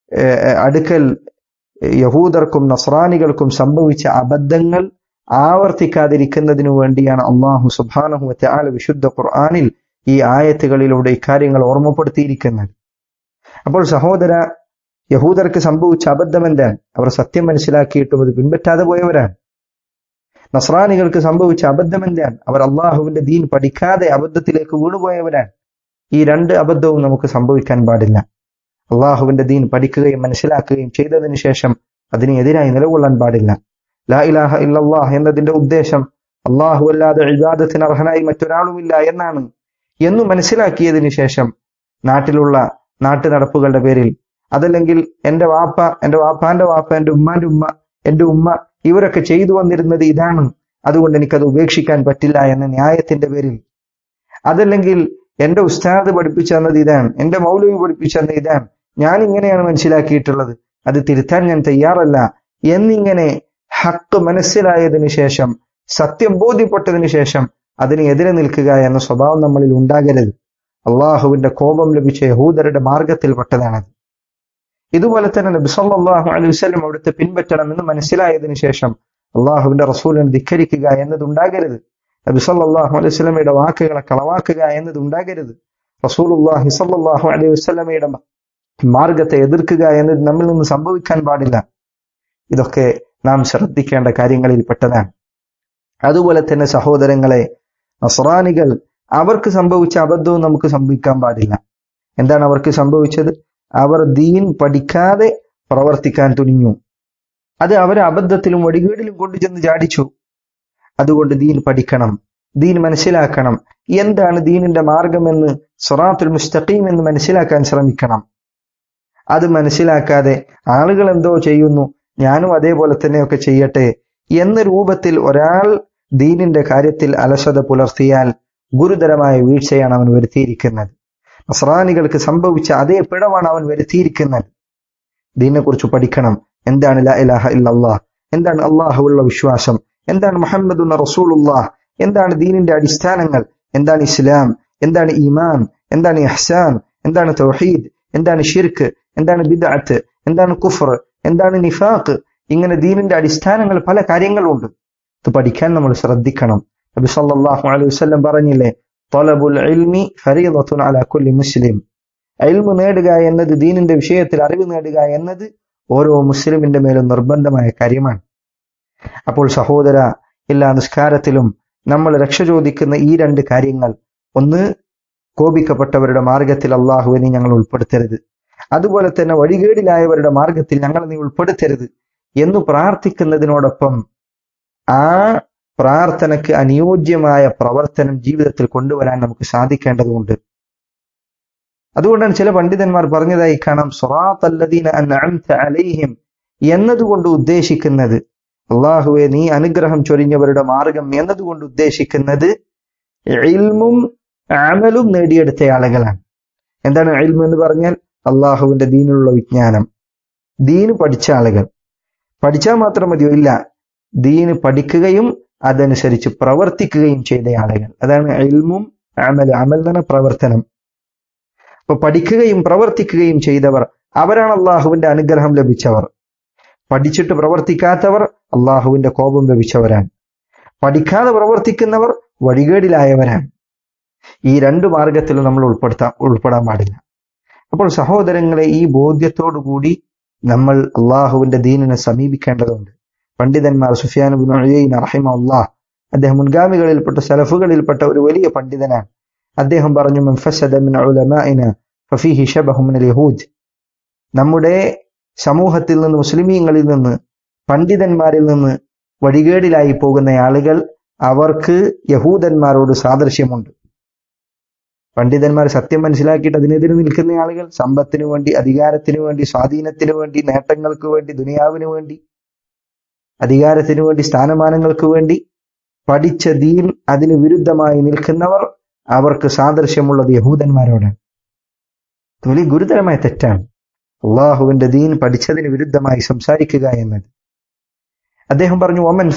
അടുക്കൽ യഹൂദർക്കും നസ്രാനികൾക്കും സംഭവിച്ച അബദ്ധങ്ങൾ ആവർത്തിക്കാതിരിക്കുന്നതിനു വേണ്ടിയാണ് അള്ളാഹു സുബാനഹു ആല വിശുദ്ധ ഖുർആാനിൽ ഈ ആയത്തുകളിലൂടെ ഇക്കാര്യങ്ങൾ ഓർമ്മപ്പെടുത്തിയിരിക്കുന്നത് അപ്പോൾ സഹോദര യഹൂദർക്ക് സംഭവിച്ച അബദ്ധം എന്താണ് അവർ സത്യം മനസ്സിലാക്കിയിട്ടും അത് പിൻപറ്റാതെ പോയവരാണ് നസ്രാനികൾക്ക് സംഭവിച്ച അബദ്ധം എന്താണ് അവർ അള്ളാഹുവിന്റെ ദീൻ പഠിക്കാതെ അബദ്ധത്തിലേക്ക് വീണുപോയവരാണ് ഈ രണ്ട് അബദ്ധവും നമുക്ക് സംഭവിക്കാൻ പാടില്ല അള്ളാഹുവിന്റെ ദീൻ പഠിക്കുകയും മനസ്സിലാക്കുകയും ചെയ്തതിനു ശേഷം അതിനെതിരായി നിലകൊള്ളാൻ പാടില്ല ലാ ഇലാഹ ഇല്ലല്ലാഹ് എന്നതിന്റെ ഉദ്ദേശം അള്ളാഹു അല്ലാതെ ഇബാദത്തിന് അർഹനായി മറ്റൊരാളുമില്ല എന്നാണ് എന്നു മനസ്സിലാക്കിയതിനു ശേഷം നാട്ടിലുള്ള നാട്ടു നടപ്പുകളുടെ പേരിൽ അതല്ലെങ്കിൽ എന്റെ വാപ്പ എന്റെ വാപ്പാന്റെ വാപ്പ എന്റെ ഉമ്മാന്റെ ഉമ്മ എന്റെ ഉമ്മ ഇവരൊക്കെ ചെയ്തു വന്നിരുന്നത് ഇതാണ് അതുകൊണ്ട് എനിക്കത് ഉപേക്ഷിക്കാൻ പറ്റില്ല എന്ന ന്യായത്തിന്റെ പേരിൽ അതല്ലെങ്കിൽ എന്റെ ഉസ്താദ് പഠിപ്പിച്ചു തന്നത് ഇതാണ് എന്റെ മൗലവി പഠിപ്പിച്ചു തന്നത് ഇതാണ് ഞാൻ ഇങ്ങനെയാണ് മനസ്സിലാക്കിയിട്ടുള്ളത് അത് തിരുത്താൻ ഞാൻ തയ്യാറല്ല എന്നിങ്ങനെ ഹക്ക് മനസ്സിലായതിനു ശേഷം സത്യം ബോധ്യപ്പെട്ടതിനു ശേഷം അതിന് എതിരെ നിൽക്കുക എന്ന സ്വഭാവം നമ്മളിൽ ഉണ്ടാകരുത് അള്ളാഹുവിന്റെ കോപം ലഭിച്ച യഹൂദരുടെ മാർഗത്തിൽപ്പെട്ടതാണത് ഇതുപോലെ തന്നെ നബി സല്ലല്ലാഹു അലൈഹി വസല്ലം അവിടുത്തെ പിൻപറ്റണം എന്ന് മനസ്സിലായതിനു ശേഷം അള്ളാഹുവിന്റെ റസൂലിനെ ധിക്കരിക്കുക എന്നത് ഉണ്ടാകരുത് നബി സല്ലല്ലാഹു അലൈഹി വസല്ലമയുടെ വാക്കുകളെ കളവാക്കുക എന്നത് ഉണ്ടാകരുത് റസൂലുള്ളാഹി സല്ലല്ലാഹു അലൈഹി വസല്ലമയുടെ മാർഗത്തെ എതിർക്കുക എന്നത് നമ്മിൽ നിന്ന് സംഭവിക്കാൻ പാടില്ല ഇതൊക്കെ നാം ശ്രദ്ധിക്കേണ്ട കാര്യങ്ങളിൽ പെട്ടതാണ് അതുപോലെ തന്നെ സഹോദരങ്ങളെ നസ്രാനികൾ അവർക്ക് സംഭവിച്ച അബദ്ധവും നമുക്ക് സംഭവിക്കാൻ പാടില്ല എന്താണ് അവർക്ക് സംഭവിച്ചത് അവർ ദീൻ പഠിക്കാതെ പ്രവർത്തിക്കാൻ തുനിഞ്ഞു അത് അവരെ അബദ്ധത്തിലും വടികേടിലും കൊണ്ടുചെന്ന് ചാടിച്ചു അതുകൊണ്ട് ദീൻ പഠിക്കണം ദീൻ മനസ്സിലാക്കണം എന്താണ് ദീനിന്റെ മാർഗമെന്ന് സൊറാത്തുൽ മുസ്തഖീം എന്ന് മനസ്സിലാക്കാൻ ശ്രമിക്കണം അത് മനസ്സിലാക്കാതെ ആളുകൾ എന്തോ ചെയ്യുന്നു ഞാനും അതേപോലെ തന്നെയൊക്കെ ചെയ്യട്ടെ എന്ന രൂപത്തിൽ ഒരാൾ ദീനിന്റെ കാര്യത്തിൽ അലസത പുലർത്തിയാൽ ഗുരുതരമായ വീഴ്ചയാണ് അവൻ വരുത്തിയിരിക്കുന്നത് നസ്രാനികൾക്ക് സംഭവിച്ച അതേ പിഴവാണ് അവൻ വരുത്തിയിരിക്കുന്നത് ദീനെ കുറിച്ച് പഠിക്കണം എന്താണ് ലാ ഇലാഹ ഇല്ലല്ലാഹ് എന്താണ് അള്ളാഹുള്ള വിശ്വാസം എന്താണ് മുഹമ്മദ് റസൂലുല്ലാഹ് എന്താണ് ദീനിന്റെ അടിസ്ഥാനങ്ങൾ എന്താണ് ഇസ്ലാം എന്താണ് ഈമാൻ എന്താണ് ഇഹ്സാൻ എന്താണ് തൗഹീദ് എന്താണ് ഷിർക്ക് എന്താണ് ബിദഅത്ത് എന്താണ് കുഫർ എന്താണ് നിഫാഖ് ഇങ്ങനെ ദീനിന്റെ അടിസ്ഥാനങ്ങൾ പല കാര്യങ്ങളുണ്ട് ഇത് പഠിക്കാൻ നമ്മൾ ശ്രദ്ധിക്കണം നബി സല്ലല്ലാഹു അലൈഹി വസല്ലം പറഞ്ഞില്ലേ തൊലബുൽ ഇൽമി ഫരീദത്തുൻ അലാ കുല്ലി മുസ്ലിം ഇൽമു നേടുക എന്നത് ദീനിന്റെ വിഷയത്തിൽ അറിവ് നേടുക എന്നത് ഓരോ മുസ്ലിമിന്റെ മേലും നിർബന്ധമായ കാര്യമാണ് അപ്പോൾ സഹോദര എല്ലാ നിസ്കാരത്തിലും നമ്മൾ രക്ഷ ചോദിക്കുന്ന ഈ രണ്ട് കാര്യങ്ങൾ ഒന്ന് കോപിക്കപ്പെട്ടവരുടെ മാർഗത്തിൽ അള്ളാഹുവിനെ ഞങ്ങൾ ഉൾപ്പെടുത്തരുത് അതുപോലെ തന്നെ വഴികേടിലായവരുടെ മാർഗത്തിൽ ഞങ്ങൾ നീ ഉൾപ്പെടുത്തരുത് എന്ന് പ്രാർത്ഥിക്കുന്നതിനോടൊപ്പം ആ പ്രാർത്ഥനയ്ക്ക് അനുയോജ്യമായ പ്രവർത്തനം ജീവിതത്തിൽ കൊണ്ടുവരാൻ നമുക്ക് സാധിക്കേണ്ടതുണ്ട് അതുകൊണ്ടാണ് ചില പണ്ഡിതന്മാർ പറഞ്ഞതായി കാണാം സൊറാത്തല്ലദീന അലൈഹിം എന്നതുകൊണ്ട് ഉദ്ദേശിക്കുന്നത് അള്ളാഹുവെ നീ അനുഗ്രഹം ചൊരിഞ്ഞവരുടെ മാർഗം എന്നതുകൊണ്ട് ഉദ്ദേശിക്കുന്നത് ഇൽമും അമലും നേടിയെടുത്ത ആളുകളാണ് എന്താണ് ഇൽമു എന്ന് പറഞ്ഞാൽ അള്ളാഹുവിന്റെ ദീനിലുള്ള വിജ്ഞാനം ദീന് പഠിച്ച ആളുകൾ പഠിച്ചാൽ മാത്രം മതിയോ ഇല്ല ദീന് പഠിക്കുകയും അതനുസരിച്ച് പ്രവർത്തിക്കുകയും ചെയ്ത ആളുകൾ അതാണ് ഇൽമും അമൽ അമൽ എന്ന് പ്രവർത്തനം അപ്പൊ പഠിക്കുകയും പ്രവർത്തിക്കുകയും ചെയ്തവർ അവരാണ് അള്ളാഹുവിന്റെ അനുഗ്രഹം ലഭിച്ചവർ പഠിച്ചിട്ട് പ്രവർത്തിക്കാത്തവർ അള്ളാഹുവിന്റെ കോപം ലഭിച്ചവരാണ് പഠിക്കാതെ പ്രവർത്തിക്കുന്നവർ വഴികേടിലായവരാണ് ഈ രണ്ട് മാർഗത്തിലും നമ്മൾ ഉൾപ്പെടുത്താൻ ഉൾപ്പെടാൻ പാടില്ല അപ്പോൾ സഹോദരങ്ങളെ ഈ ബോധ്യത്തോടു കൂടി നമ്മൾ അള്ളാഹുവിന്റെ ദീനിനെ സമീപിക്കേണ്ടതുണ്ട് പണ്ഡിതന്മാർ സുഫിയാൻ റഹിമ അള്ളാഹ് അദ്ദേഹം മുൻഗാമികളിൽപ്പെട്ട സലഫുകളിൽപ്പെട്ട ഒരു വലിയ പണ്ഡിതനാണ് അദ്ദേഹം പറഞ്ഞു നമ്മുടെ സമൂഹത്തിൽ നിന്ന് മുസ്ലിമീങ്ങളിൽ നിന്ന് പണ്ഡിതന്മാരിൽ നിന്ന് വഴികേടിലായി പോകുന്ന ആളുകൾ അവർക്ക് യഹൂദന്മാരോട് സാദൃശ്യമുണ്ട് പണ്ഡിതന്മാർ സത്യം മനസ്സിലാക്കിയിട്ട് അതിനെതിരെ നിൽക്കുന്ന ആളുകൾ സമ്പത്തിനു വേണ്ടി അധികാരത്തിനു വേണ്ടി സ്വാധീനത്തിനു വേണ്ടി നേട്ടങ്ങൾക്ക് വേണ്ടി ദുനിയാവിനു വേണ്ടി അധികാരത്തിനു വേണ്ടി സ്ഥാനമാനങ്ങൾക്ക് വേണ്ടി പഠിച്ച ദീൻ അതിന് വിരുദ്ധമായി നിൽക്കുന്നവർ അവർക്ക് സാദൃശ്യമുള്ളത് യഹൂദന്മാരോടാണ് വലിയ ഗുരുതരമായ തെറ്റാണ് അള്ളാഹുവിന്റെ ദീൻ പഠിച്ചതിന് വിരുദ്ധമായി സംസാരിക്കുക എന്നത് അദ്ദേഹം പറഞ്ഞു ഒമൻ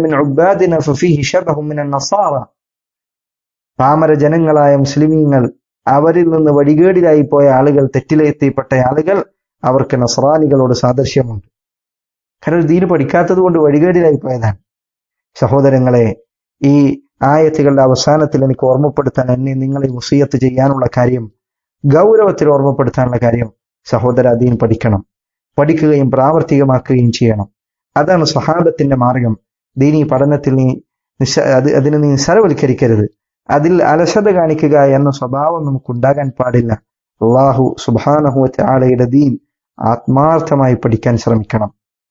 പാമര ജനങ്ങളായ മുസ്ലിമീങ്ങൾ അവരിൽ നിന്ന് വഴികേടിലായി പോയ ആളുകൾ തെറ്റിലെത്തിപ്പെട്ട ആളുകൾ അവർക്ക് നസ്രാനികളോട് സാദൃശ്യമുണ്ട് കാരണം ദീന് പഠിക്കാത്തത് കൊണ്ട് വഴികേടിലായി പോയതാണ് സഹോദരങ്ങളെ ഈ ആയത്തുകളുടെ അവസാനത്തിൽ എനിക്ക് ഓർമ്മപ്പെടുത്താൻ എന്നെ നിങ്ങളെ മുസീയത്ത് ചെയ്യാനുള്ള കാര്യം ഗൗരവത്തിൽ ഓർമ്മപ്പെടുത്താനുള്ള കാര്യം സഹോദര ദീൻ പഠിക്കണം പഠിക്കുകയും പ്രാവർത്തികമാക്കുകയും ചെയ്യണം അതാണ് സ്വഹാബത്തിന്റെ മാർഗം ദീനി പഠനത്തിൽ നീ നിശ അത് അതിനെ നീ നിസ്സാരവൽക്കരിക്കരുത് അതിൽ അലസത കാണിക്കുക എന്ന സ്വഭാവം നമുക്കുണ്ടാകാൻ പാടില്ല അള്ളാഹു സുബാനഹുവത്തെ ആളയുടെ ദീൻ ആത്മാർത്ഥമായി പഠിക്കാൻ ശ്രമിക്കണം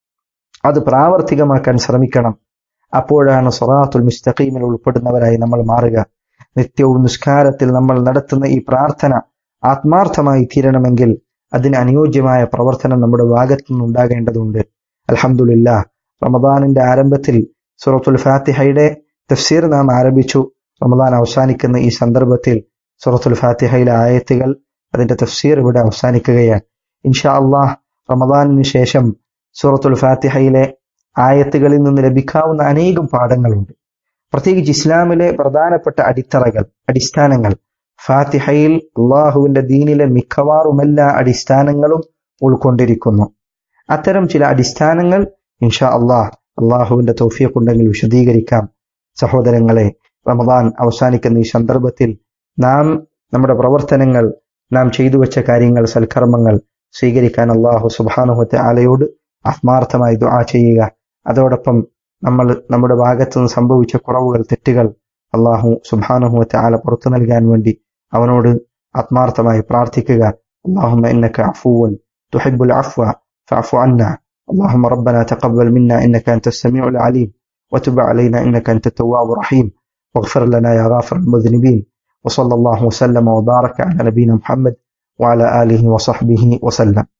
അത് പ്രാവർത്തികമാക്കാൻ ശ്രമിക്കണം അപ്പോഴാണ് സൊറാത്തുൽ മുസ്തഖീമിൽ ഉൾപ്പെടുന്നവരായി നമ്മൾ മാറുക നിത്യവും നിസ്കാരത്തിൽ നമ്മൾ നടത്തുന്ന ഈ പ്രാർത്ഥന ആത്മാർത്ഥമായി തീരണമെങ്കിൽ അതിന് അനുയോജ്യമായ പ്രവർത്തനം നമ്മുടെ ഭാഗത്തു നിന്നുണ്ടാകേണ്ടതുണ്ട് അലഹമുല്ല റമദാനിന്റെ ആരംഭത്തിൽ സുറത്തുൽ ഫാത്തിഹയുടെ തഫ്സീർ നാം ആരംഭിച്ചു റമദാൻ അവസാനിക്കുന്ന ഈ സന്ദർഭത്തിൽ സുറത്തുൽ ഫാത്തിഹയിലെ ആയത്തുകൾ അതിന്റെ തഫ്സീർ ഇവിടെ അവസാനിക്കുകയാണ് ഇൻഷാ അള്ളാഹ് റമദാനിന് ശേഷം സൂറത്തുൽ ഫാത്തിഹയിലെ ആയത്തുകളിൽ നിന്ന് ലഭിക്കാവുന്ന അനേകം പാഠങ്ങളുണ്ട് പ്രത്യേകിച്ച് ഇസ്ലാമിലെ പ്രധാനപ്പെട്ട അടിത്തറകൾ അടിസ്ഥാനങ്ങൾ ഫാത്തിഹയിൽ അള്ളാഹുവിന്റെ ദീനിലെ മിക്കവാറും എല്ലാ അടിസ്ഥാനങ്ങളും ഉൾക്കൊണ്ടിരിക്കുന്നു അത്തരം ചില അടിസ്ഥാനങ്ങൾ ഇൻഷാ അള്ളാഹ് അള്ളാഹുവിന്റെ തൗഫിയൊക്കെ ഉണ്ടെങ്കിൽ വിശദീകരിക്കാം സഹോദരങ്ങളെ റമദാൻ അവസാനിക്കുന്ന ഈ സന്ദർഭത്തിൽ നാം നമ്മുടെ പ്രവർത്തനങ്ങൾ നാം ചെയ്തു വെച്ച കാര്യങ്ങൾ സൽക്കർമ്മങ്ങൾ സ്വീകരിക്കാൻ അള്ളാഹു സുബാനുഹത്തെ ആലയോട് ആത്മാർത്ഥമായി ദുആ ചെയ്യുക അതോടൊപ്പം നമ്മൾ നമ്മുടെ ഭാഗത്തു നിന്ന് സംഭവിച്ച കുറവുകൾ തെറ്റുകൾ അള്ളാഹു സുബാനുഹത്തെ ആല പുറത്തു നൽകാൻ വേണ്ടി അവനോട് ആത്മാർത്ഥമായി പ്രാർത്ഥിക്കുക اللهم إنك عفو تحب العفو فاعف عنا اللهم ربنا تقبل منا إنك أنت السميع العليم وتب علينا إنك أنت التواب الرحيم واغفر لنا يا غافر المذنبين وصلى الله وسلم وبارك على نبينا محمد وعلى آله وصحبه وسلم